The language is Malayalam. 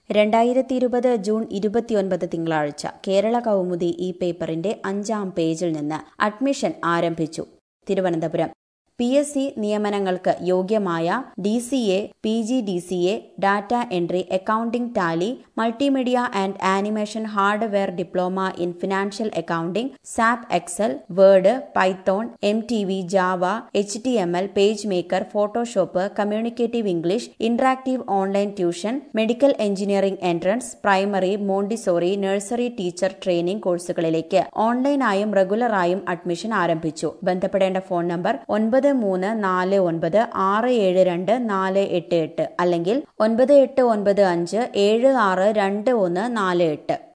രണ്ടായിരത്തി ഇരുപത് ജൂൺ ഇരുപത്തിയൊൻപത് തിങ്കളാഴ്ച കേരള കൗമുദി ഈ പേപ്പറിന്റെ അഞ്ചാം പേജിൽ നിന്ന് അഡ്മിഷൻ ആരംഭിച്ചു തിരുവനന്തപുരം പി എസ് സി നിയമനങ്ങൾക്ക് യോഗ്യമായ D C A P G D C A data entry accounting Tally multimedia and animation hardware diploma in financial accounting SAP Excel Word Python M T V Java H T M L PageMaker Photoshop communicative English interactive online tuition medical engineering entrance primary Montessori nursery teacher training കോഴ്സുകളിലേക്ക് ഓൺലൈനായും റെഗുലറായും അഡ്മിഷൻ ആരംഭിച്ചു ബന്ധപ്പെടേണ്ട ഫോൺ നമ്പർ ഒൻപത് മൂന്ന് നാല് ഒൻപത് ആറ് ഏഴ് രണ്ട് നാല് എട്ട് എട്ട് അല്ലെങ്കിൽ ഒൻപത് എട്ട് ഒൻപത് അഞ്ച് ഏഴ് ആറ് രണ്ട് ഒന്ന് നാല് എട്ട്